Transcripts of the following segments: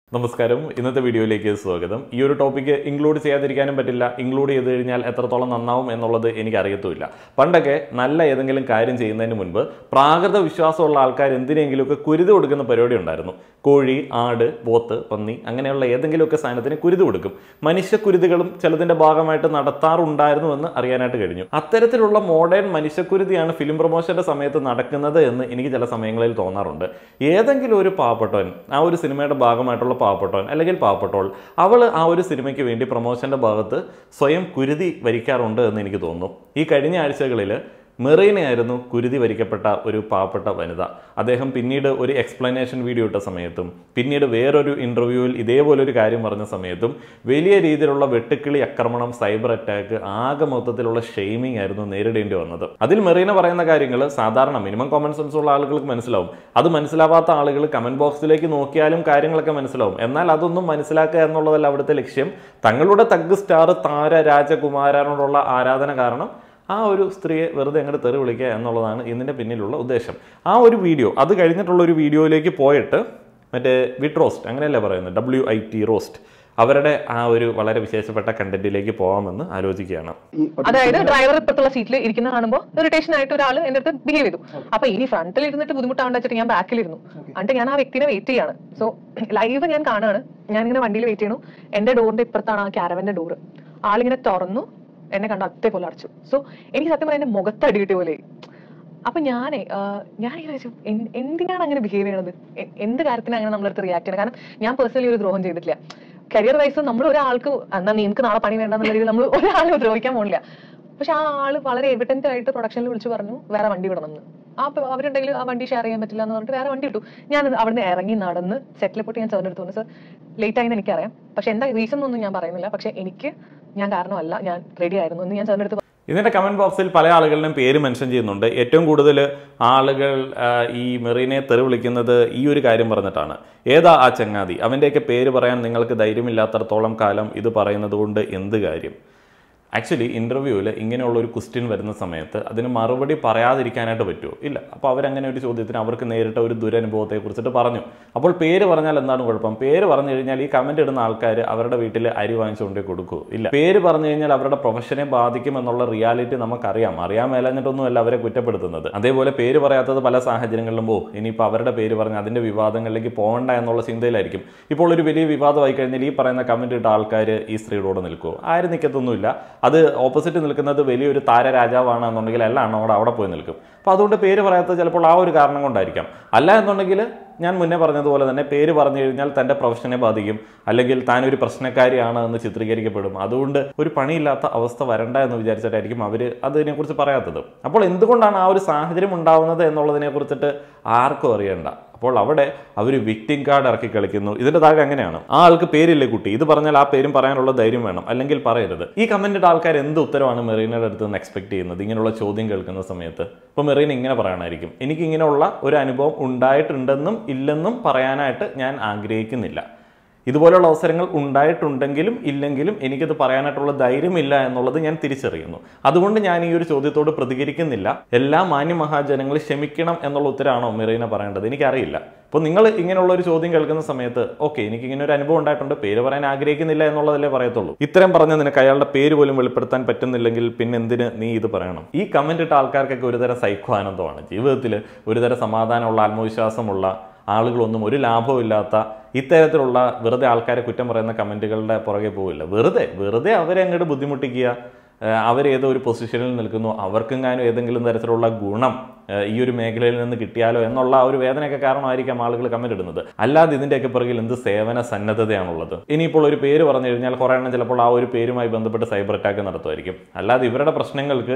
നമസ്കാരം ഇന്നത്തെ വീഡിയോയിലേക്ക് സ്വാഗതം ഈ ഒരു ടോപ്പിക്ക് ഇൻക്ലൂഡ് ചെയ്യാതിരിക്കാനും പറ്റില്ല ഇൻക്ലൂഡ് ചെയ്ത് കഴിഞ്ഞാൽ എത്രത്തോളം നന്നാവും എന്നുള്ളത് എനിക്ക് അറിയത്തുമില്ല പണ്ടൊക്കെ നല്ല ഏതെങ്കിലും കാര്യം ചെയ്യുന്നതിന് മുൻപ് പ്രാകൃത വിശ്വാസമുള്ള ആൾക്കാർ എന്തിനെങ്കിലുമൊക്കെ കുരുതി കൊടുക്കുന്ന പരിപാടി ഉണ്ടായിരുന്നു കോഴി ആട് പോത്ത് പന്നി അങ്ങനെയുള്ള ഏതെങ്കിലുമൊക്കെ സാധനത്തിന് കുരുതി കൊടുക്കും മനുഷ്യക്കുരുതികളും ചിലതിന്റെ ഭാഗമായിട്ട് നടത്താറുണ്ടായിരുന്നു എന്ന് അറിയാനായിട്ട് കഴിഞ്ഞു അത്തരത്തിലുള്ള മോഡേൺ മനുഷ്യക്കുരുതിയാണ് ഫിലിം പ്രൊമോഷന്റെ സമയത്ത് നടക്കുന്നത് എന്ന് എനിക്ക് ചില സമയങ്ങളിൽ തോന്നാറുണ്ട് ഏതെങ്കിലും ഒരു പാവപ്പെട്ടവൻ ആ ഒരു സിനിമയുടെ ഭാഗമായിട്ടുള്ള പാവപ്പെട്ടവൻ അല്ലെങ്കിൽ പാവപ്പെട്ടവൾ അവൾ ആ ഒരു സിനിമയ്ക്ക് വേണ്ടി പ്രൊമോഷന്റെ ഭാഗത്ത് സ്വയം കുരുതി വരിക്കാറുണ്ട് എന്ന് എനിക്ക് തോന്നുന്നു ഈ കഴിഞ്ഞ ആഴ്ചകളിൽ മെറീനയായിരുന്നു കുരുതി വരിക്കപ്പെട്ട ഒരു പാവപ്പെട്ട വനിത അദ്ദേഹം പിന്നീട് ഒരു എക്സ്പ്ലനേഷൻ വീഡിയോ ഇട്ട സമയത്തും പിന്നീട് വേറൊരു ഇന്റർവ്യൂവിൽ ഇതേപോലെ ഒരു കാര്യം പറഞ്ഞ സമയത്തും വലിയ രീതിയിലുള്ള വെട്ടുക്കിളി ആക്രമണം സൈബർ അറ്റാക്ക് ആകെ മൊത്തത്തിലുള്ള ഷെയ്മിങ് ആയിരുന്നു നേരിടേണ്ടി വന്നത് അതിൽ മെറീന പറയുന്ന കാര്യങ്ങൾ സാധാരണ മിനിമം കോമൺ സെൻസ് ഉള്ള ആളുകൾക്ക് മനസ്സിലാവും അത് മനസ്സിലാവാത്ത ആളുകൾ കമന്റ് ബോക്സിലേക്ക് നോക്കിയാലും കാര്യങ്ങളൊക്കെ മനസ്സിലാവും എന്നാൽ അതൊന്നും മനസ്സിലാക്കുക എന്നുള്ളതല്ല അവിടുത്തെ ലക്ഷ്യം തങ്ങളുടെ തഗ് സ്റ്റാർ താര രാജകുമാരനോടുള്ള ആരാധന കാരണം ആ ഒരു സ്ത്രീയെ വെറുതെ അങ്ങോട്ട് തെറി വിളിക്കുക എന്നുള്ളതാണ് ഇതിൻ്റെ പിന്നിലുള്ള ഉദ്ദേശം ആ ഒരു വീഡിയോ അത് കഴിഞ്ഞിട്ടുള്ള ഒരു വീഡിയോയിലേക്ക് പോയിട്ട് മറ്റേ വിറ്റ് റോസ്റ്റ് അങ്ങനെയല്ലേ പറയുന്നത് ഡബ്ല്യു ഐ ടി റോസ്റ്റ് അവരുടെ ആ ഒരു വളരെ വിശേഷപ്പെട്ട കണ്ടന്റിലേക്ക് പോകാമെന്ന് ആലോചിക്കുകയാണ് അതായത് ഡ്രൈവർ ഇപ്പുറത്തുള്ള സീറ്റിൽ ഇരിക്കുന്ന കാണുമ്പോൾ ഇറിറ്റേഷൻ ആയിട്ട് ഒരാൾ എന്റെ അടുത്ത് ബിഹേവ് ചെയ്തു അപ്പൊ ഇനി ഫ്രണ്ടിൽ ഇരുന്നിട്ട് ബുദ്ധിമുട്ടാണ്ട് വെച്ചിട്ട് ഞാൻ ബാക്കിലിരുന്നു എന്നിട്ട് ഞാൻ ആ വ്യക്തിനെ വെയിറ്റ് ചെയ്യാണ് സോ ലൈവ് ഞാൻ കാണുകയാണ് ഞാൻ ഇങ്ങനെ വണ്ടിയിൽ വെയിറ്റ് ചെയ്യണു എന്റെ ഡോറിന്റെ ഇപ്പുറത്താണ് ആ ക്യാരവന്റെ ഡോറ് ആളിങ്ങനെ തുറന്നു എന്നെ കണ്ട് അതേപോലെ അടച്ചു സോ എനിക്ക് സത്യം പറഞ്ഞാൽ എന്റെ മുഖത്ത് അടി കിട്ടിയ പോലെ അപ്പൊ ഞാനേ ഞാൻ ഇങ്ങനെ വെച്ചു "എന്ത്- എന്തിനാണ് അങ്ങനെ ബിഹേവ് ചെയ്യണത് എ- എന്ത് കാര്യത്തിനാണ് അങ്ങനെ നമ്മളടുത്ത് റിയാക്ട് ചെയ്യണത് കാരണം ഞാൻ പേഴ്സണലി ഒരു ദ്രോഹം ചെയ്തിട്ടില്ല കരിയർ വൈസ് നമ്മൾ ഒരാൾക്ക് എന്നാ നിനക്ക് നാളെ പണി വേണ്ടെന്നുള്ള രീതിയിൽ നമ്മൾ ഒരാളെ ദ്രോഹിക്കാൻ പോണില്ല പക്ഷെ ആ ആള് വളരെ എവിഡന്റ് ആയിട്ട് പ്രൊഡക്ഷനിൽ വിളിച്ചു പറഞ്ഞു വേറെ വണ്ടി വിടണം എന്ന് ആ പ- അവരുണ്ടെങ്കിൽ ആ വണ്ടി ഷെയർ ചെയ്യാൻ പറ്റില്ല എന്ന് പറഞ്ഞിട്ട് വേറെ വണ്ടി ഇട്ടു ഞാൻ അവിടുന്ന് ഇറങ്ങി നടന്ന് സെറ്റിലെ പൊട്ടി ഞാൻ ചേർന്ന് എടുത്തു സർ ലേറ്റ് ആയെന്ന് എനിക്കറിയാം പക്ഷെ എന്താ റീസൺ ഒന്നും ഞാൻ പറയുന്നില്ല പക്ഷെ എനിക്ക് ഞാൻ കാരണമല്ല ഞാൻ റെഡി ആയിരുന്നു എന്ന് ഞാൻ ചേർന്നെടുത്ത് ഇതിന്റെ കമന്റ് ബോക്സിൽ പല ആളുകളുടെയും പേര് മെൻഷൻ ചെയ്യുന്നുണ്ട് ഏറ്റവും കൂടുതൽ ആളുകൾ ആ, ഈ മെറീനെ തെറി വിളിക്കുന്നത് ഈ ഒരു കാര്യം പറഞ്ഞിട്ടാണ് ഏതാ ആ ചങ്ങാതി അവൻ്റെയൊക്കെ പേര് പറയാൻ നിങ്ങൾക്ക് ധൈര്യമില്ലാത്തടത്തോളം കാലം ഇത് പറയുന്നത് കൊണ്ട് എന്ത് കാര്യം ആക്ച്വലി ഇൻ്റർവ്യൂവിൽ ഇങ്ങനെയുള്ള ഒരു ക്വസ്റ്റ്യൻ വരുന്ന സമയത്ത് അതിന് മറുപടി പറയാതിരിക്കാനായിട്ട് പറ്റുമോ ഇല്ല അപ്പോൾ അവരങ്ങനെ ഒരു ചോദ്യത്തിന് അവർക്ക് നേരിട്ട ഒരു ദുരനുഭവത്തെ കുറിച്ചിട്ട് പറഞ്ഞു അപ്പോൾ പേര് പറഞ്ഞാൽ എന്താണ് കുഴപ്പം പേര് പറഞ്ഞു കഴിഞ്ഞാൽ ഈ കമന്റ് ഇടുന്ന ആൾക്കാർ അവരുടെ വീട്ടിൽ അരി വാങ്ങിച്ചുകൊണ്ടേ കൊടുക്കൂ ഇല്ല പേര് പറഞ്ഞു കഴിഞ്ഞാൽ അവരുടെ പ്രൊഫഷനെ ബാധിക്കും എന്നുള്ള റിയാലിറ്റി നമുക്കറിയാം അറിയാൻ മേലഞ്ഞിട്ടൊന്നുമല്ല അവരെ കുറ്റപ്പെടുത്തുന്നത് അതേപോലെ പേര് പറയാത്തത് പല സാഹചര്യങ്ങളിലും ഓ ഇനിയിപ്പോൾ അവരുടെ പേര് പറഞ്ഞ് അതിന്റെ വിവാദങ്ങളിലേക്ക് പോകണ്ട എന്നുള്ള ചിന്തയിലായിരിക്കും ഇപ്പോൾ ഒരു വലിയ വിവാദമായി കഴിഞ്ഞാൽ ഈ പറയുന്ന കമന്റ് ഇട്ട ആൾക്കാർ ഈ സ്ത്രീയോട് നിൽക്കുമോ ആരും നിൽക്കത്തൊന്നുമില്ല അത് ഓപ്പോസിറ്റ് നിൽക്കുന്നത് വലിയൊരു താര രാജാവാണ് എന്നുണ്ടെങ്കിൽ എല്ലാം അവിടെ അവിടെ പോയി നിൽക്കും അപ്പോൾ അതുകൊണ്ട് പേര് പറയാത്തത് ചിലപ്പോൾ ആ ഒരു കാരണം കൊണ്ടായിരിക്കാം അല്ല എന്നുണ്ടെങ്കിൽ ഞാൻ മുന്നേ പറഞ്ഞതുപോലെ തന്നെ പേര് പറഞ്ഞു കഴിഞ്ഞാൽ തൻ്റെ പ്രൊഫഷനെ ബാധിക്കും അല്ലെങ്കിൽ താൻ ഒരു പ്രശ്നക്കാരിയാണ് എന്ന് ചിത്രീകരിക്കപ്പെടും അതുകൊണ്ട് ഒരു പണിയില്ലാത്ത അവസ്ഥ വരണ്ട എന്ന് വിചാരിച്ചിട്ടായിരിക്കും അവർ അതിനെക്കുറിച്ച് പറയാത്തത് അപ്പോൾ എന്തുകൊണ്ടാണ് ആ ഒരു സാഹചര്യം ഉണ്ടാവുന്നത് എന്നുള്ളതിനെ കുറിച്ചിട്ട് ആർക്കും അറിയണ്ട അപ്പോൾ അവിടെ അവർ വിക്ടിം കാർഡ് ഇറക്കി കളിക്കുന്നു ഇതിന്റെ താഴെ അങ്ങനെയാണ് ആ ആൾക്ക് പേരില്ലേ കുട്ടി ഇത് പറഞ്ഞാൽ ആ പേരും പറയാനുള്ള ധൈര്യം വേണം അല്ലെങ്കിൽ പറയരുത് ഈ കമന്റിന്റെ ആൾക്കാർ എന്ത് ഉത്തരവാണ് മെറീനയുടെ അടുത്ത് നിന്ന് എക്സ്പെക്ട് ചെയ്യുന്നത് ഇങ്ങനെയുള്ള ചോദ്യം കേൾക്കുന്ന സമയത്ത് ഇപ്പോൾ മെറീൻ ഇങ്ങനെ പറയണമായിരിക്കും എനിക്ക് ഇങ്ങനെയുള്ള ഒരു അനുഭവം ഉണ്ടായിട്ടുണ്ടെന്നും ഇല്ലെന്നും പറയാനായിട്ട് ഞാൻ ആഗ്രഹിക്കുന്നില്ല ഇതുപോലുള്ള അവസരങ്ങൾ ഉണ്ടായിട്ടുണ്ടെങ്കിലും ഇല്ലെങ്കിലും എനിക്കത് പറയാനായിട്ടുള്ള ധൈര്യമില്ല എന്നുള്ളത് ഞാൻ തിരിച്ചറിയുന്നു അതുകൊണ്ട് ഞാൻ ഈ ഒരു ചോദ്യത്തോട് പ്രതികരിക്കുന്നില്ല എല്ലാ മാന്യ മഹാജനങ്ങൾ ക്ഷമിക്കണം എന്നുള്ള ഉത്തരമാണോ മെറീന പറയേണ്ടത് എനിക്കറിയില്ല അപ്പോൾ നിങ്ങൾ ഇങ്ങനെയുള്ള ഒരു ചോദ്യം കേൾക്കുന്ന സമയത്ത് ഓക്കെ എനിക്ക് ഇങ്ങനെ ഒരു അനുഭവം ഉണ്ടായിട്ടുണ്ട് പേര് പറയാൻ ആഗ്രഹിക്കുന്നില്ല എന്നുള്ളതല്ലേ പറയത്തുള്ളൂ ഇത്രയും പറഞ്ഞ നിനക്ക് അയാളുടെ പേര് പോലും വെളിപ്പെടുത്താൻ പറ്റുന്നില്ലെങ്കിൽ പിന്നെ എന്തിന് നീ ഇത് പറയണം ഈ കമന്റ് ഇട്ട ആൾക്കാർക്കൊക്കെ ഒരുതരം സൈക്കോ ആനന്ദമാണ് ജീവിതത്തിൽ ഒരുതരം സമാധാനമുള്ള ആത്മവിശ്വാസമുള്ള ആളുകളൊന്നും ഒരു ലാഭവും ഇല്ലാത്ത ഇത്തരത്തിലുള്ള വെറുതെ ആൾക്കാരെ കുറ്റം പറയുന്ന കമൻറ്റുകളുടെ പുറകെ പോവില്ല വെറുതെ വെറുതെ അവരെ അങ്ങോട്ട് ബുദ്ധിമുട്ടിക്കുക ഏഹ് അവരേതോ ഒരു പൊസിഷനിൽ നിൽക്കുന്നു അവർക്കെങ്ങാനും ഏതെങ്കിലും തരത്തിലുള്ള ഗുണം ഏഹ് ഈ ഒരു മേഖലയിൽ നിന്ന് കിട്ടിയാലോ എന്നുള്ള ആ ഒരു വേദനയൊക്കെ കാരണമായിരിക്കാം ആളുകൾ കമന്റ് ഇടുന്നത് അല്ലാതെ ഇതിൻ്റെയൊക്കെ പുറകിൽ എന്ത് സേവന സന്നദ്ധതയാണുള്ളത് ഇനിയിപ്പോൾ ഒരു പേര് പറഞ്ഞു കഴിഞ്ഞാൽ കുറേ എണ്ണം ചിലപ്പോൾ ആ ഒരു പേരുമായി ബന്ധപ്പെട്ട് സൈബർ അറ്റാക്ക് നടത്തുമായിരിക്കും അല്ലാതെ ഇവരുടെ പ്രശ്നങ്ങൾക്ക്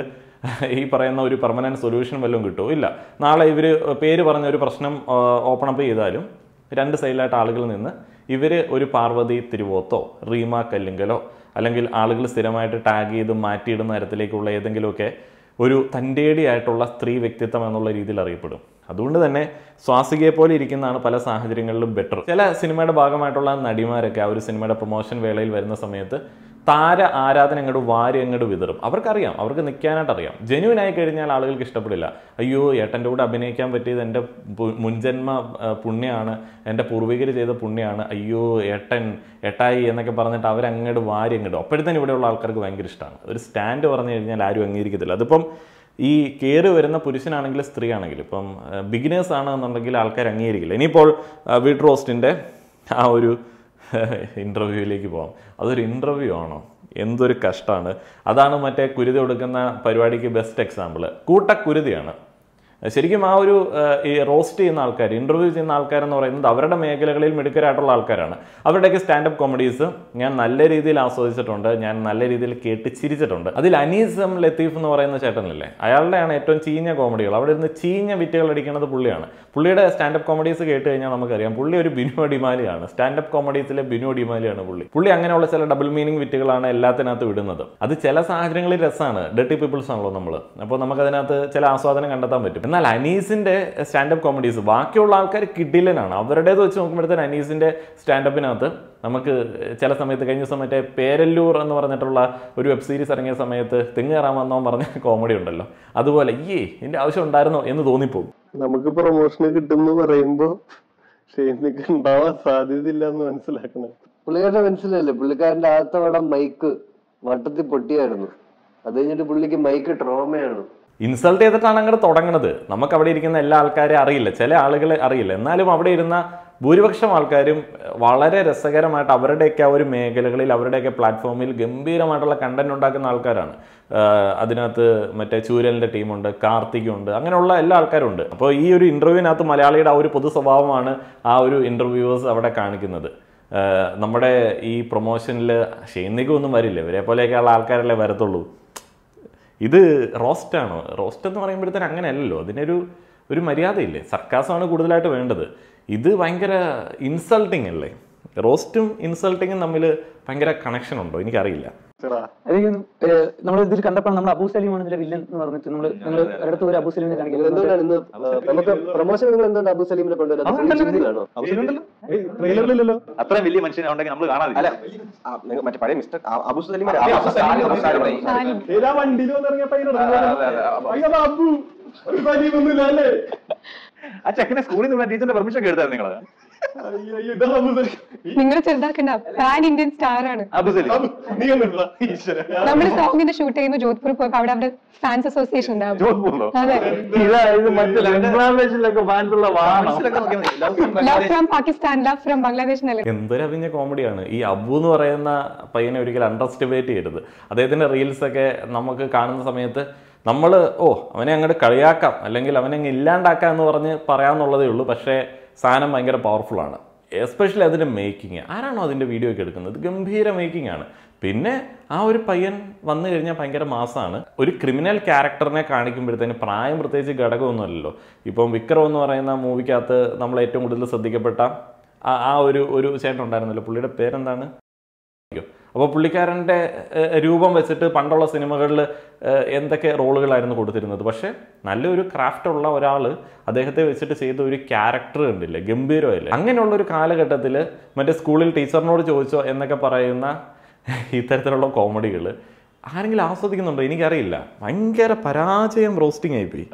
ഈ പറയുന്ന ഒരു പെർമനന്റ് സൊല്യൂഷൻ വല്ലതും കിട്ടുമോ ഇല്ല നാളെ ഇവർ പേര് പറഞ്ഞ ഒരു പ്രശ്നം ഓപ്പൺ അപ്പ് ചെയ്താലും രണ്ട് സൈഡിലായിട്ട് ആളുകൾ നിന്ന് ഇവർ ഒരു പാർവതി തിരുവോത്തോ റീമ കല്ലിങ്കലോ അല്ലെങ്കിൽ ആളുകൾ സ്ഥിരമായിട്ട് ടാഗ് ചെയ്ത് മാറ്റിയിടുന്ന തരത്തിലേക്കുള്ള ഏതെങ്കിലുമൊക്കെ ഒരു തൻ്റേടിയായിട്ടുള്ള സ്ത്രീ വ്യക്തിത്വം എന്നുള്ള രീതിയിൽ അറിയപ്പെടും അതുകൊണ്ട് തന്നെ സ്വാസികയെ പോലെ ഇരിക്കുന്നതാണ് പല സാഹചര്യങ്ങളിലും ബെറ്റർ ചില സിനിമയുടെ ഭാഗമായിട്ടുള്ള നടിമാരൊക്കെ ആ ഒരു സിനിമയുടെ പ്രൊമോഷൻ വേളയിൽ വരുന്ന സമയത്ത് താര ആരാധന അങ്ങോട്ട് വാരി അങ്ങോട്ട് വിതറും അവർക്കറിയാം അവർക്ക് നിൽക്കാനായിട്ട് അറിയാം ജെന്യൂൻ ആയി കഴിഞ്ഞാൽ ആളുകൾക്ക് ഇഷ്ടപ്പെടില്ല അയ്യോ ഏട്ടൻ്റെ കൂടെ അഭിനയിക്കാൻ പറ്റിയത് എൻ്റെ പു- മുൻജന്മ ആ, പുണ്യമാണ് എൻ്റെ പൂർവികർ ചെയ്ത പുണ്യമാണ് അയ്യോ ഏട്ടൻ ഏട്ടായി എന്നൊക്കെ പറഞ്ഞിട്ട് അവരങ്ങോട്ട് വാരി അങ്ങോട്ട് അപ്പോഴത്തേനും ഇവിടെയുള്ള ആൾക്കാർക്ക് ഭയങ്കര ഇഷ്ടമാണ് ഒരു സ്റ്റാൻഡ് പറഞ്ഞു കഴിഞ്ഞാൽ ആരും അംഗീകരിക്കത്തില്ല അതിപ്പം ഈ കയറി വരുന്ന പുരുഷനാണെങ്കിലും സ്ത്രീ ആണെങ്കിലും ഇപ്പം ബിഗിനേഴ്സ് ആണെന്നുണ്ടെങ്കിൽ ആൾക്കാർ അംഗീകരിക്കില്ല ഇനിയിപ്പോൾ വീട്ട് റോസ്റ്റിൻ്റെ ആ ഒരു ഇൻ്റർവ്യൂവിലേക്ക് പോകാം അതൊരു ഇൻ്റർവ്യൂ ആണോ എന്തൊരു കഷ്ടമാണ് അതാണ് മറ്റേ കുരുതി കൊടുക്കുന്ന പരിപാടിക്ക് ബെസ്റ്റ് എക്സാമ്പിൾ കൂട്ടക്കുരുതിയാണ് ശരിക്കും ആ ഒരു ഏഹ്, ഈ റോസ്റ്റ് ചെയ്യുന്ന ആൾക്കാർ ഇന്റർവ്യൂ ചെയ്യുന്ന ആൾക്കാരെന്ന് പറയുന്നത് അവരുടെ മേഖലകളിൽ മിടുക്കരായിട്ടുള്ള ആൾക്കാരാണ് അവരുടെയൊക്കെ സ്റ്റാൻഡപ്പ് കോമഡീസ് ഞാൻ നല്ല രീതിയിൽ ആസ്വദിച്ചിട്ടുണ്ട് ഞാൻ നല്ല രീതിയിൽ കേട്ട് ചിരിച്ചിട്ടുണ്ട് അതിൽ അനീസ് എം ലത്തീഫ് എന്ന് പറയുന്ന ചേട്ടനില്ലേ അയാളുടെയാണ് ഏറ്റവും ചീഞ്ഞ കോമഡികൾ അവിടെ ഇരുന്ന് ചീഞ്ഞ വിറ്റുകൾ അടിക്കുന്നത് പുള്ളിയാണ് പുള്ളിയുടെ സ്റ്റാൻഡപ്പ് കോമഡീസ് കേട്ട് കഴിഞ്ഞാൽ നമുക്കറിയാം പുള്ളി ഒരു ബിനു അടിമാലിയാണ് സ്റ്റാൻഡപ്പ് കോമഡീസിലെ ബിനു അടിമാലിയാണ് പുള്ളി പുള്ളി അങ്ങനെയുള്ള ചില ഡബിൾ മീനിങ് വിറ്റുകളാണ് എല്ലാത്തിനകത്ത് വിടുന്നത് അത് ചില സാഹചര്യങ്ങളിൽ രസമാണ് ഡേട്ടി പീപ്പിൾസ് ആണല്ലോ നമ്മൾ അപ്പോൾ നമുക്കതിനകത്ത് ചില ആസ്വാദനം കണ്ടെത്താൻ പറ്റും എന്നാൽ അനീസിന്റെ സ്റ്റാൻഡപ്പ് കോമഡീസ് ബാക്കിയുള്ള ആൾക്കാർ കിഡിലനാണ് അവരുടേത് വെച്ച് നോക്കുമ്പോഴത്തേന് അനീസിന്റെ സ്റ്റാൻഡപ്പിനകത്ത് നമുക്ക് ചില സമയത്ത് കഴിഞ്ഞ ദിവസം മറ്റേ പേരല്ലൂർ എന്ന് പറഞ്ഞിട്ടുള്ള ഒരു വെബ് സീരീസ് ഇറങ്ങിയ സമയത്ത് തെങ്ങേറാൻ വന്നോ പറഞ്ഞ കോമഡി ഉണ്ടല്ലോ അതുപോലെ ഈ ഇതിന്റെ ആവശ്യം ഉണ്ടായിരുന്നോ എന്ന് തോന്നിപ്പോകും നമുക്ക് പ്രൊമോഷൻ കിട്ടുമെന്ന് പറയുമ്പോ ഷെയ്നിക്ക് ഉണ്ടാവാൻ സാധ്യതയില്ല എന്ന് മനസ്സിലാക്കണം പുള്ളിക്കാരന്റെ മനസ്സിലല്ലേ പുള്ളിക്കാരന്റെ ആദ്യത്തെ പടം മൈക്ക് വട്ടത്തിൽ പൊട്ടിയായിരുന്നു അത് കഴിഞ്ഞിട്ട് പുള്ളിക്ക് മൈക്ക് ട്രോമയാണ് ഇൻസൾട്ട് ചെയ്തിട്ടാണ് അങ്ങോട്ട് തുടങ്ങുന്നത് നമുക്ക് അവിടെ ഇരിക്കുന്ന എല്ലാ ആൾക്കാരെയും അറിയില്ല ചില ആളുകളെ അറിയില്ല എന്നാലും അവിടെ ഇരുന്ന ഭൂരിപക്ഷം ആൾക്കാരും വളരെ രസകരമായിട്ട് അവരുടെയൊക്കെ ആ ഒരു മേഖലകളിൽ അവരുടെയൊക്കെ പ്ലാറ്റ്ഫോമിൽ ഗംഭീരമായിട്ടുള്ള കണ്ടന്റ് ഉണ്ടാക്കുന്ന ആൾക്കാരാണ് ആഹ് അതിനകത്ത് മറ്റേ ചൂരലിന്റെ ടീമുണ്ട് കാർത്തികുണ്ട് അങ്ങനെയുള്ള എല്ലാ ആൾക്കാരും ഉണ്ട് അപ്പോൾ ഈ ഒരു ഇന്റർവ്യൂവിനകത്ത് മലയാളിയുടെ ആ ഒരു പൊതു സ്വഭാവമാണ് ആ ഒരു ഇന്റർവ്യൂവേഴ്സ് അവിടെ കാണിക്കുന്നത് ആഹ് നമ്മുടെ ഈ പ്രൊമോഷനിൽ ഷെയ്നിക്കൊന്നും വരില്ല ഇവരെ പോലെയൊക്കെയുള്ള ആൾക്കാരല്ലേ വരത്തുള്ളൂ ഇത് റോസ്റ്റാണോ റോസ്റ്റ് എന്ന് പറയുമ്പോഴത്തേന് അങ്ങനെയല്ലല്ലോ അതിനൊരു ഒരു മര്യാദയില്ലേ സർക്കാസമാണ് കൂടുതലായിട്ട് വേണ്ടത് ഇത് ഭയങ്കര ഇൻസൾട്ടിങ് അല്ലേ റോസ്റ്റും ഇൻസൾട്ടിങ്ങും തമ്മിൽ ഭയങ്കര കണക്ഷൻ ഉണ്ടോ എനിക്കറിയില്ല ചെറാ. എനിക്ക് നമ്മൾ ഇതിൽ കണ്ടപ്പോൾ നമ്മൾ അബൂ സലീമാണ് ഇതിലെ വില്ലൻ എന്ന് പറഞ്ഞിട്ട് നമ്മൾ നിങ്ങൾ ഒരിടത്ത് ഒരു അബൂ സലീമിനെ കാണിക്കുന്നത് എന്തുകൊണ്ടാണ് ഇന്ന് നമുക്ക് പ്രൊമോഷൻ നിങ്ങൾ എന്തുകൊണ്ട് അബു സലീമിനെ കൊണ്ടുവരാം ഹിന്ദിയിലാണോ ഏയ്, ട്രെയിലറിലില്ലല്ലോ അത്രയും വലിയ മനുഷ്യനുണ്ടെങ്കിൽ നമ്മൾ കാണാതില്ല മറ്റേ പഴയ മിസ്റ്റർ അബു സലീം ഏതാ വണ്ടിയിൽ വന്നിറങ്ങിയപ്പോ അതിന് ഇറങ്ങുന്നത്? അയ്യോ, അത് അബു ഒരു സലീമൊന്നുമില്ല അല്ലേ ആ ചെക്കനെ സ്കൂളിൽ നിന്ന് ടീച്ചറിന്റെ പെർമിഷൻ ഒക്കെ എടുത്തായിരുന്നു നിങ്ങൾ അയ്യോ അയ്യോ ഇതാ അബു സലീം നിങ്ങൾ ചെറുതാക്കണ്ട പാൻ ഇന്ത്യൻ സ്റ്റാർ ആണ് അബുസലി അബു, നീ കണ്ടിട്ടുണ്ടോ? ഈശ്വര നമ്മൾ സോങ്ങിന്റെ ഷൂട്ട് ചെയ്യുമ്പോൾ ജോധ്പൂർ പോയപ്പോ അവിടെ അവിടെ ഫാൻസ് അസോസിയേഷൻ ഉണ്ടാവും ജോധ്പൂറിലോ അതെ ഇതായത് മറ്റേ ബംഗ്ലാദേശിലൊക്കെ ഫാൻസ് ഉള്ള വാണം love from Pakistan love from Bangladesh എന്നല്ലേ എന്തൊരു അഭിഞ്ഞ കോമഡിയാണ് ഈ അബു എന്ന് പറയുന്ന പയ്യനെ ഒരിക്കലും അണ്ടർ എസ്റ്റിമേറ്റ് ചെയ്യരുത് അദ്ദേഹത്തിൻ്റെ റീൽസൊക്കെ നമുക്ക് കാണുന്ന സമയത്ത് നമ്മൾ ഓ അവനെ അങ്ങോട്ട് കളിയാക്കാം അല്ലെങ്കിൽ അവനെ അങ്ങ് ഇല്ലാണ്ടാക്കാം എന്ന് പറഞ്ഞ് പറയാമെന്നുള്ളതേ ഉള്ളൂ പക്ഷേ സാധനം ഭയങ്കര പവർഫുൾ ആണ് എസ്പെഷ്യലി അതിൻ്റെ മേക്കിങ് ആരാണോ അതിൻ്റെ വീഡിയോ ഒക്കെ എടുക്കുന്നത് ഗംഭീര മേക്കിംഗ് ആണ് പിന്നെ ആ ഒരു പയ്യൻ വന്നു കഴിഞ്ഞാൽ ഭയങ്കര മാസമാണ് ഒരു ക്രിമിനൽ ക്യാരക്ടറിനെ കാണിക്കുമ്പോഴത്തേന് പ്രായം പ്രത്യേകിച്ച് ഘടകമൊന്നുമല്ലല്ലോ ഇപ്പം വിക്രം എന്ന് പറയുന്ന മൂവിക്കകത്ത് നമ്മൾ ഏറ്റവും കൂടുതൽ ശ്രദ്ധിക്കപ്പെട്ട ആ ആ ഒരു ഒരു ചേട്ടൻ ഉണ്ടായിരുന്നല്ലോ പുള്ളിയുടെ പേരെന്താണ് അപ്പോൾ പുള്ളിക്കാരൻ്റെ ഏഹ്, രൂപം വെച്ചിട്ട് പണ്ടുള്ള സിനിമകളിൽ എന്തൊക്കെ റോളുകളായിരുന്നു കൊടുത്തിരുന്നത് പക്ഷേ നല്ലൊരു ക്രാഫ്റ്റ് ഉള്ള ഒരാൾ അദ്ദേഹത്തെ വെച്ചിട്ട് ചെയ്ത ഒരു ക്യാരക്ടർ കണ്ടില്ലേ ഗംഭീരമല്ലേ അങ്ങനെയുള്ള ഒരു കാലഘട്ടത്തിൽ മറ്റേ സ്കൂളിൽ ടീച്ചറിനോട് ചോദിച്ചോ എന്നൊക്കെ പറയുന്ന ഇത്തരത്തിലുള്ള കോമഡികൾ ആരെങ്കിലും ആസ്വദിക്കുന്നുണ്ടോ എനിക്കറിയില്ല ഭയങ്കര പരാജയം റോസ്റ്റിംഗ് ആയിപ്പോയി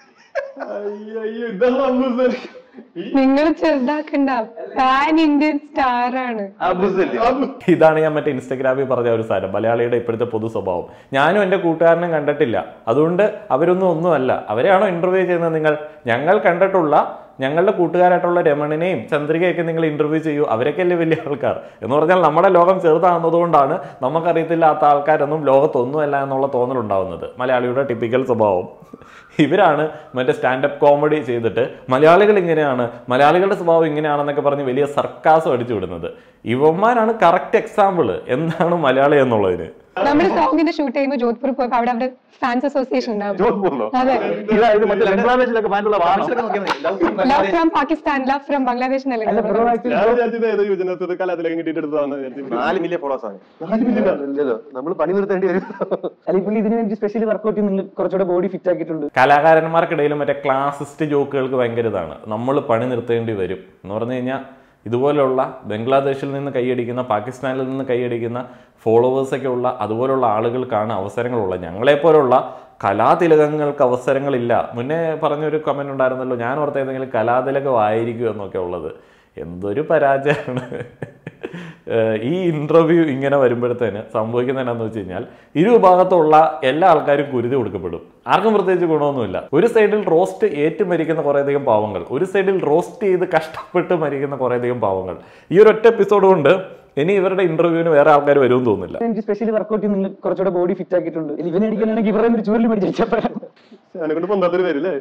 അയ്യോ അയ്യോ ഇതാ അബു സലീം ഈ നിങ്ങൾ ചെറുതാക്കണ്ട പാൻ ഇന്ത്യൻ സ്റ്റാർ ആണ് അബുസലി ഇതാണ് ഞാൻ മറ്റേ ഇൻസ്റ്റഗ്രാമിൽ പറഞ്ഞ ഒരു സാധനം മലയാളിയുടെ ഇപ്പോഴത്തെ പൊതു സ്വഭാവം ഞാനും എൻ്റെ കൂട്ടുകാരനും കണ്ടിട്ടില്ല അതുകൊണ്ട് അവരൊന്നും ഒന്നുമല്ല അവരെയാണോ ഇന്റർവ്യൂ ചെയ്യുന്നത് നിങ്ങൾ ഞങ്ങൾ കണ്ടിട്ടുള്ള ഞങ്ങളുടെ കൂട്ടുകാരായിട്ടുള്ള രമണിനെയും ചന്ദ്രികയൊക്കെ നിങ്ങൾ ഇന്റർവ്യൂ ചെയ്യൂ അവരൊക്കെയല്ലേ വലിയ ആൾക്കാർ എന്ന് പറഞ്ഞാൽ നമ്മുടെ ലോകം ചെറുതാകുന്നതുകൊണ്ടാണ് നമുക്കറിയത്തില്ലാത്ത ആൾക്കാരൊന്നും ലോകത്തൊന്നുമല്ല എന്നുള്ള തോന്നലുണ്ടാവുന്നത് മലയാളിയുടെ ടിപ്പിക്കൽ സ്വഭാവം ഇവരാണ് മറ്റേ സ്റ്റാൻഡപ്പ് കോമഡി ചെയ്തിട്ട് മലയാളികൾ ഇങ്ങനെയാണ് മലയാളികളുടെ സ്വഭാവം ഇങ്ങനെയാണെന്നൊക്കെ പറഞ്ഞ് വലിയ സർക്കാസം അടിച്ചു വിടുന്നത് ഇവന്മാരാണ് കറക്റ്റ് എക്സാമ്പിൾ എന്താണ് മലയാളി എന്നുള്ളതിന് നമ്മൾ സോങ്ങിന്റെ ഷൂട്ട് ചെയ്യുമ്പോൾ ജോധ്പൂർ പോയപ്പോ അവിടെ അവിടെ ഫാൻസ് അസോസിയേഷൻ ഉണ്ടാവും ജോധ്പൂറിലോ അതെ ഇതായത് മറ്റേ ബംഗ്ലാദേശിലൊക്കെ ഫാൻസ് ഉള്ള വാണം love from Pakistan love from Bangladesh എന്നല്ലേ ഞാൻ വിചാരിച്ചത് ഏതോ യുവജനത്വ കലാത്തിലേക്ക് കിട്ടിയെടുത്തതാണ് വിചാരിച്ചത് നാല് മില്യൺ ഫോളോവേഴ്സ് ആണ് നാല് മില്യൺ ആണ്. ഇല്ലല്ലോ നമ്മൾ പണി നിർത്തേണ്ടി വരും അല്ലെങ്കിൽ പുള്ളി ഇതിന് വേണ്ടി സ്പെഷ്യലി വർക്ക്ഔട്ട് ചെയ്ത് നിങ്ങൾ കുറച്ചുകൂടെ ബോഡി ഫിറ്റ് ആക്കിയിട്ടുണ്ട് കലാകാരന്മാർക്കിടയിൽ മറ്റേ ക്ലാസിസ്റ്റ് ജോക്കുകൾക്ക് ഭയങ്കര ഇതാണ് നമ്മൾ പണി നിർത്തേണ്ടി വരും എന്ന് പറഞ്ഞു കഴിഞ്ഞാൽ ഇതുപോലുള്ള ബംഗ്ലാദേശിൽ നിന്ന് കൈയടിക്കുന്ന പാകിസ്ഥാനിൽ നിന്ന് കൈയടിക്കുന്ന ഫോളോവേഴ്സൊക്കെ ഉള്ള അതുപോലുള്ള ആളുകൾക്കാണ് അവസരങ്ങളുള്ളത് ഞങ്ങളെപ്പോലുള്ള കലാതിലകങ്ങൾക്ക് അവസരങ്ങളില്ല മുന്നേ പറഞ്ഞൊരു കമൻ്റ് ഉണ്ടായിരുന്നല്ലോ ഞാൻ ഓർത്ത ഏതെങ്കിലും കലാതിലകമായിരിക്കും എന്നൊക്കെ ഉള്ളത് എന്തൊരു പരാജയമാണ് ഏഹ് ഈ ഇൻ്റർവ്യൂ ഇങ്ങനെ വരുമ്പോഴത്തേന് സംഭവിക്കുന്നത് എന്നാന്ന് വെച്ച് കഴിഞ്ഞാൽ ഇരു ഭാഗത്തുള്ള എല്ലാ ആൾക്കാരും കുരുതി കൊടുക്കപ്പെടും ആർക്കും പ്രത്യേകിച്ച് ഗുണമൊന്നുമില്ല ഒരു സൈഡിൽ റോസ്റ്റ് ഏറ്റു മരിക്കുന്ന കുറേയധികം പാവങ്ങൾ ഒരു സൈഡിൽ റോസ്റ്റ് ചെയ്ത് കഷ്ടപ്പെട്ട് മരിക്കുന്ന കുറേയധികം പാവങ്ങൾ ഈ ഒരു ഒറ്റ എപ്പിസോഡ് കൊണ്ട് ഇനി ഇവരുടെ ഇന്റർവ്യൂവിന് വേറെ ആൾക്കാർ വരുമെന്ന് തോന്നുന്നില്ല എനിക്ക് സ്പെഷ്യലി വർക്കൗട്ട് ചെയ്യുന്ന കുറച്ചുകൂടെ ബോഡി ഫിറ്റ് ആക്കിയിട്ടുണ്ട് ഇവനെ അടിക്കാനാണെങ്കിൽ ഇവരുടെ ഒരു ചൂരിൽ മേടിച്ചപ്പോഴാണ് അതിനെ കൊണ്ട് പൊന്താത്തൊരു പേരല്ലേ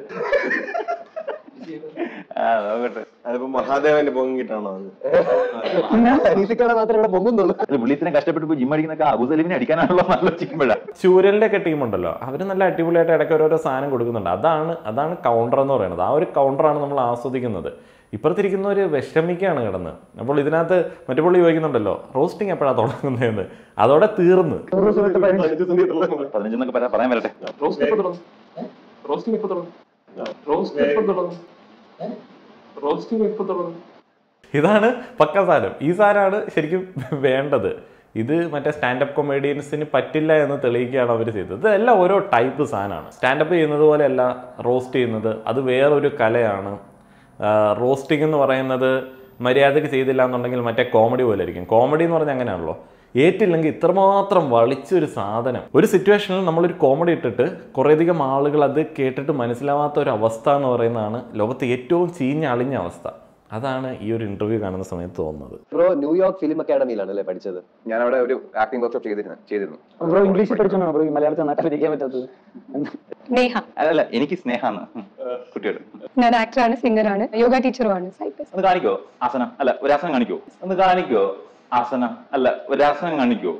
ആ നോക്കട്ടെ അതിപ്പോ മഹാദേവന്റെ പൊങ്ങിട്ടാണോ അത് അനീസിക്കാടെ മാത്രമേ ഇവിടെ പൊങ്ങുന്നുള്ളൂ അത് പുള്ളി ഇത്രയും കഷ്ടപ്പെട്ട് ജിം അടിക്കുന്നൊക്കെ അബു സലീമിനെ അടിക്കാനാണല്ലോ ആലോചിക്കുമ്പോഴാ ചൂരലിന്റെ ഒക്കെ ടീം ഉണ്ടല്ലോ അവർ നല്ല അടിപൊളിയായിട്ട് ഇടയ്ക്ക് ഓരോരോ സാധനം കൊടുക്കുന്നുണ്ട് അതാണ് അതാണ് കൗണ്ടർ എന്ന് പറയുന്നത് ആ ഒരു കൗണ്ടറാണ് നമ്മൾ ആസ്വദിക്കുന്നത് ഇപ്പുറത്തിരിക്കുന്നവർ വിഷമിക്കുകയാണ് കിടന്ന് അപ്പോൾ ഇതിനകത്ത് മറ്റു പുള്ളി ചോദിക്കുന്നുണ്ടല്ലോ റോസ്റ്റിംഗ് എപ്പോഴാണ് തുടങ്ങുന്നതെന്ന് അതോടെ തീർന്ന് പതിനഞ്ച് ദിവസം തീർത്തല്ലോ നമ്മള്. പതിനഞ്ചെന്നൊക്കെ പറയാൻ പറയാൻ വരട്ടെ റോസ്റ്റിംഗ് ഇപ്പൊ തുടങ്ങും റോസ്റ്റിംഗ് ഇപ്പൊ തുടങ്ങും റോസ്റ്റിംഗ് ഇപ്പൊ തുടങ്ങും ഇതാണ് പക്ക സാധനം ഈ സാധനമാണ് ശരിക്കും വേണ്ടത് ഇത് മറ്റേ സ്റ്റാൻഡപ്പ് കൊമേഡിയൻസിന് പറ്റില്ല എന്ന് തെളിയിക്കുകയാണ് അവർ ചെയ്തത് ഇതെല്ലാം ഓരോ ടൈപ്പ് സാധനമാണ് സ്റ്റാൻഡപ്പ് ചെയ്യുന്നത് പോലെയല്ല റോസ്റ്റ് ചെയ്യുന്നത് അത് വേറൊരു കലയാണ് റോസ്റ്റിംഗ് എന്ന് പറയുന്നത് മര്യാദയ്ക്ക് ചെയ്തില്ല എന്നുണ്ടെങ്കിൽ മറ്റേ കോമഡി പോലെ ആയിരിക്കും കോമഡി എന്ന് പറഞ്ഞാൽ അങ്ങനെയാണല്ലോ ഏറ്റില്ലെങ്കിൽ ഇത്രമാത്രം വളിച്ചൊരു സാധനം ഒരു സിറ്റുവേഷനിൽ നമ്മളൊരു കോമഡി ഇട്ടിട്ട് കുറേയധികം ആളുകൾ അത് കേട്ടിട്ട് മനസ്സിലാവാത്ത ഒരു അവസ്ഥ എന്ന് പറയുന്നതാണ് ലോകത്തെ ഏറ്റവും ചീഞ്ഞ അളിഞ്ഞ അവസ്ഥ അതാണ് ഈ ഒരു ഇന്റർവ്യൂ കാണുന്ന സമയത്ത് തോന്നുന്നത് ബ്രോ ന്യൂയോർക്ക് ഫിലിം അക്കാഡമിയിലാണ് അല്ലേ പഠിച്ചത് ഞാൻ അവിടെ ഒരു ആക്ടിംഗ് വർക്ക്ഷോപ്പ് ചെയ്തിരുന്നു ചെയ്തിരുന്നു ബ്രോ ഇംഗ്ലീഷിൽ പഠിച്ചോണ്ടാണ് ബ്രോ ഈ മലയാളത്തിൽ നന്നായിട്ട് അഭിനയിക്കാൻ പറ്റാത്തത് നേഹ അല്ലല്ല എനിക്ക് സ്നേഹാന്ന് കുട്ടിയോട് ഞാൻ ആക്ടറാണ് സിംഗറാണ് യോഗ ടീച്ചറുമാണ് സൈക്കസ് ഒന്ന് കാണിക്കോ ആസനം അല്ല ഒരു ആസനം കാണിക്കോ ഒന്ന് കാണിക്കോ ആസനം അല്ല ഒരു ആസനം കാണിക്കോ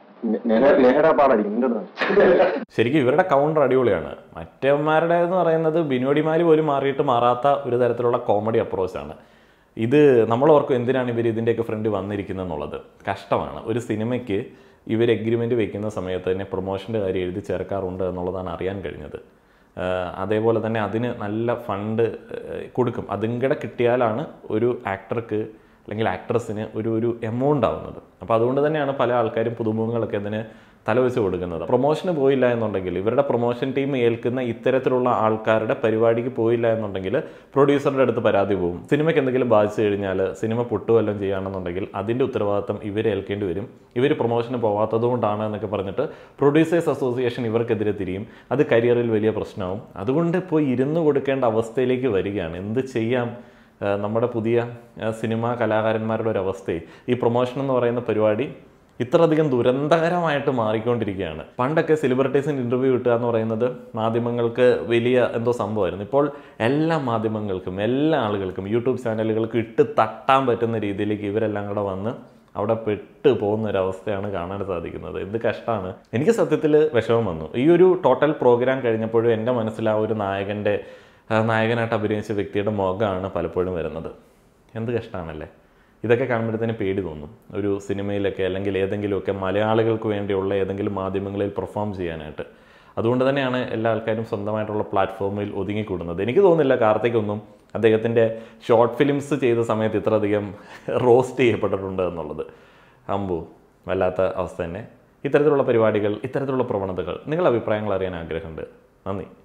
ലേഹയുടെ പാടായിരിക്കും നിന്റെ ശരിക്കും ഇവരുടെ കൗണ്ടർ അടിപൊളിയാണ് മറ്റവന്മാരുടെ എന്ന് പറയുന്നത് ബിനോടിമാര് പോലും മാറിയിട്ട് മാറാത്ത ഒരു തരത്തിലുള്ള കോമഡി അപ്രോച്ചാണ് ഇത് നമ്മൾ ഓർക്കും എന്തിനാണ് ഇവർ ഇതിൻ്റെയൊക്കെ ഫ്രണ്ട് വന്നിരിക്കുന്നത് എന്നുള്ളത് കഷ്ടമാണ് ഒരു സിനിമയ്ക്ക് ഇവർ എഗ്രിമെൻ്റ് വെക്കുന്ന സമയത്ത് തന്നെ പ്രൊമോഷൻ്റെ കാര്യം എഴുതി ചേർക്കാറുണ്ട് എന്നുള്ളതാണ് അറിയാൻ കഴിഞ്ഞത് ആഹ് അതേപോലെ തന്നെ അതിന് നല്ല ഫണ്ട് ആഹ് കൊടുക്കും അതും കൂടെ കിട്ടിയാലാണ് ഒരു ആക്ടർക്ക് അല്ലെങ്കിൽ ആക്ട്രസിന് ഒരു ഒരു എമൗണ്ട് ആവുന്നത് അപ്പോൾ അതുകൊണ്ട് തന്നെയാണ് പല ആൾക്കാരും പുതുമുഖങ്ങളൊക്കെ അതിന് തലവെച്ച് കൊടുക്കുന്നത് പ്രൊമോഷന് പോയില്ല എന്നുണ്ടെങ്കിൽ ഇവരുടെ പ്രൊമോഷൻ ടീം ഏൽക്കുന്ന ഇത്തരത്തിലുള്ള ആൾക്കാരുടെ പരിപാടിക്ക് പോയില്ല എന്നുണ്ടെങ്കിൽ പ്രൊഡ്യൂസറുടെ അടുത്ത് പരാതി പോകും സിനിമയ്ക്ക് എന്തെങ്കിലും ബാധിച്ചു കഴിഞ്ഞാൽ സിനിമ പൊട്ടുവല്ലം ചെയ്യുകയാണെന്നുണ്ടെങ്കിൽ അതിൻ്റെ ഉത്തരവാദിത്തം ഇവർ ഏൽക്കേണ്ടി വരും ഇവർ പ്രൊമോഷന് പോവാത്തത് കൊണ്ടാണ് എന്നൊക്കെ പറഞ്ഞിട്ട് പ്രൊഡ്യൂസേഴ്സ് അസോസിയേഷൻ ഇവർക്കെതിരെ തിരിയും അത് കരിയറിൽ വലിയ പ്രശ്നമാവും അതുകൊണ്ട് ഇപ്പോൾ ഇരുന്ന് കൊടുക്കേണ്ട അവസ്ഥയിലേക്ക് വരികയാണ് എന്ത് ചെയ്യാം ആ, നമ്മുടെ പുതിയ ആ, സിനിമാ കലാകാരന്മാരുടെ ഒരു അവസ്ഥയെ ഈ പ്രൊമോഷൻ എന്ന് പറയുന്ന പരിപാടി ഇത്രയധികം ദുരന്തകരമായിട്ട് മാറിക്കൊണ്ടിരിക്കുകയാണ് പണ്ടൊക്കെ സെലിബ്രിറ്റീസിന് ഇൻ്റർവ്യൂ കിട്ടുക എന്ന് പറയുന്നത് മാധ്യമങ്ങൾക്ക് വലിയ എന്തോ സംഭവമായിരുന്നു ഇപ്പോൾ എല്ലാ മാധ്യമങ്ങൾക്കും എല്ലാ ആളുകൾക്കും യൂട്യൂബ് ചാനലുകൾക്ക് ഇട്ട് തട്ടാൻ പറ്റുന്ന രീതിയിലേക്ക് ഇവരെല്ലാം കൂടെ വന്ന് അവിടെ പെട്ട് പോകുന്ന ഒരു അവസ്ഥയാണ് കാണാൻ സാധിക്കുന്നത് എന്ത് കഷ്ടമാണ് എനിക്ക് സത്യത്തിൽ വിഷമം വന്നു ഈ ഒരു ടോട്ടൽ പ്രോഗ്രാം കഴിഞ്ഞപ്പോഴും എൻ്റെ മനസ്സിൽ ആ ഒരു നായകൻ്റെ ആ നായകനായിട്ട് അഭിനയിച്ച വ്യക്തിയുടെ മുഖമാണ് പലപ്പോഴും വരുന്നത് എന്ത് കഷ്ടമാണല്ലേ ഇതൊക്കെ കാണുമ്പോഴത്തേന് പേടി തോന്നും ഒരു സിനിമയിലൊക്കെ അല്ലെങ്കിൽ ഏതെങ്കിലുമൊക്കെ മലയാളികൾക്ക് വേണ്ടിയുള്ള ഏതെങ്കിലും മാധ്യമങ്ങളിൽ പെർഫോം ചെയ്യാനായിട്ട് അതുകൊണ്ട് തന്നെയാണ് എല്ലാ ആൾക്കാരും സ്വന്തമായിട്ടുള്ള പ്ലാറ്റ്ഫോമിൽ ഒതുങ്ങിക്കൂടുന്നത് എനിക്ക് തോന്നുന്നില്ല കാർത്തിക്കൊന്നും അദ്ദേഹത്തിൻ്റെ ഷോർട്ട് ഫിലിംസ് ചെയ്ത സമയത്ത് ഇത്രയധികം റോസ്റ്റ് ചെയ്യപ്പെട്ടിട്ടുണ്ട് എന്നുള്ളത് അമ്പു വല്ലാത്ത അവസ്ഥ തന്നെ ഇത്തരത്തിലുള്ള പരിപാടികൾ ഇത്തരത്തിലുള്ള പ്രവണതകൾ നിങ്ങളുടെ അഭിപ്രായങ്ങൾ അറിയാൻ ആഗ്രഹമുണ്ട് നന്ദി